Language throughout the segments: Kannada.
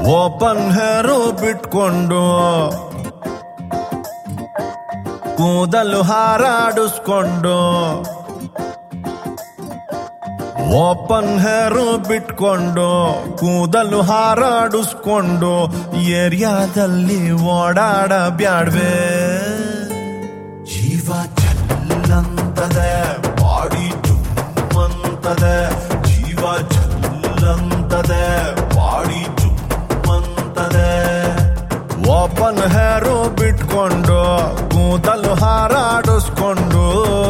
ಓಪನ್ ಹೇರು ಬಿಟ್ಕೊಂಡು ಕೂದಲು ಹಾರಾಡಿಸ್ಕೊಂಡು ಓಪನ್ ಹೇರು ಬಿಟ್ಕೊಂಡು ಕೂದಲು ಹಾರಾಡಿಸ್ಕೊಂಡು ಏರಿಯಾದಲ್ಲಿ ಓಡಾಡ ಬ್ಯಾಡ್ವೆ ಜೀವ ಚಲ್ಲಂತದೆ ಬಾಡಿ ಜುಮ್ಮಂತದೆ ಜೀವ ಚಲ್ಲಂತದೆ ಬಾಡಿ ಜುಮ್ಮಂತದೆ ಓಪನ್ ಹೇರು ಬಿಟ್ಕೊಂಡು ಕೂದಲು ಹಾರಾಡಿಸ್ಕೊಂಡು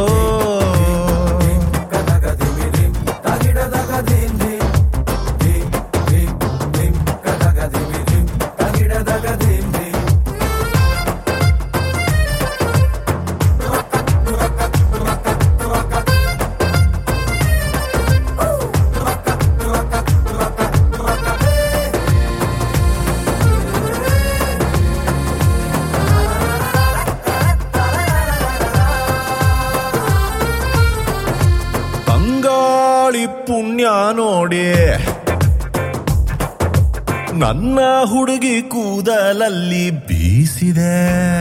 ತಂಗಾಳಿ ಪುಣ್ಯ ನೋಡಿ ನನ್ನ ಹುಡುಗಿ ಕೂದಲಲ್ಲಿ ಬೀಸಿದೆ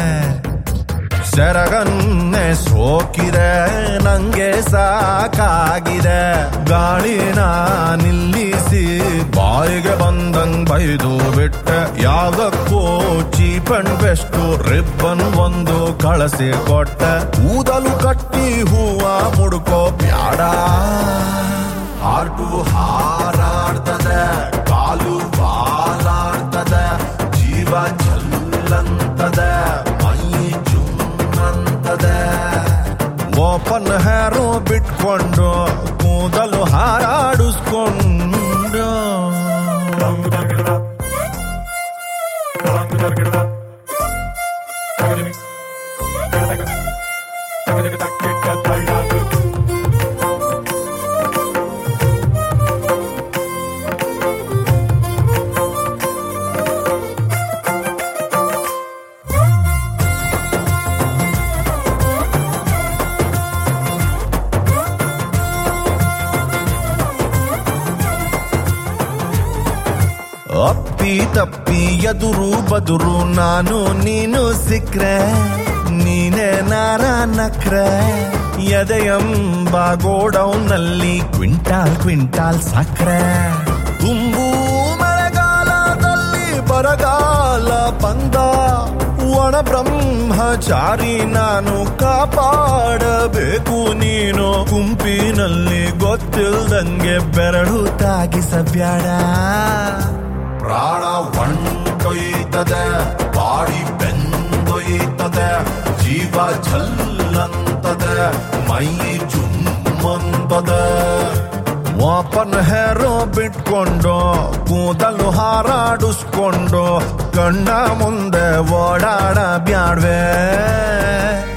ಸೆರಗನ್ನೆ ಸೋಕಿದೆ ನಂಗೆ ಸಾಕಾಗಿದೆ ಗಾಳಿನ ನಿಲ್ಲಿಸಿ ಬಾಯಿಗೆ ಬಂದಂಗ್ ಬೈದು ಬಿಟ್ಟೆ ಯಾವ್ದಕ್ಕೂ ಚೀಪ್ ಅಂಡ್ ಬೆಸ್ಟ್ ರಿಬ್ಬನ್ ಒಂದು ಕಳಸಿ ಕೊಟ್ಟೆ ಕೂದಲು ಕಟ್ಟಿ ಹೂವ ಮುಡ್ಕೋ ಬ್ಯಾಡ ಹಾರ್ಟು ಹಾರಾಡ್ತದೆ ಕಾಲು ಬಾಲಾಡ್ತದೆ ಜೀವ ಚಲ್ಲಂತದೆ ಮೈ ಜುಮ್ಮಂತದೆ ಓಪನ್ ಹೇರು ಬಿಟ್ಕೊಂಡು ಕೂದಲು ಹಾರಾಡಿಸ್ಕೊಂಡು ಅಪ್ಪಿ ತಪ್ಪಿ ಎದುರು ಬದುರು ನಾನು ನೀನು ಸಿಕ್ರೆ ನೀನೇ ನಾರ ನಕ್ರೆ ಎದೆಯಂಬ ಗೋಡೌನ್ನಲ್ಲಿ ಕ್ವಿಂಟಾಲ್ ಕ್ವಿಂಟಾಲ್ ಸಕ್ರೆ ತುಂಬು ಮಳೆಗಾಲದಲ್ಲಿ ಬರಗಾಲ ಬಂದ ಒಣ ಬ್ರಹ್ಮಚಾರಿ ನಾನು ಕಾಪಾಡಬೇಕು ನೀನು ಗುಂಪಿನಲ್ಲಿ ಗೊತ್ತಿಲ್ದಂಗೆ ಬೆರಳು ತಾಗಿಸಬ್ಯಾಡ ಪ್ರಾಣ ಒಣ್ಕೊಯ್ತದೆ ಬಾಡಿ ಬೆಂದೊಯ್ತದೆ ಜೀವ ಛಲ್ಲಂತದೆ ಮೈ ಜುಮ್ಮಂತದೆ ಓಪನ್ ಹೇರೋ ಬಿಟ್ಕೊಂಡು ಕೂದಲು ಹಾರಾಡಿಸ್ಕೊಂಡು ಕಣ್ಣ ಮುಂದೆ ಓಡಾಡ ಬ್ಯಾಡ್ವೆ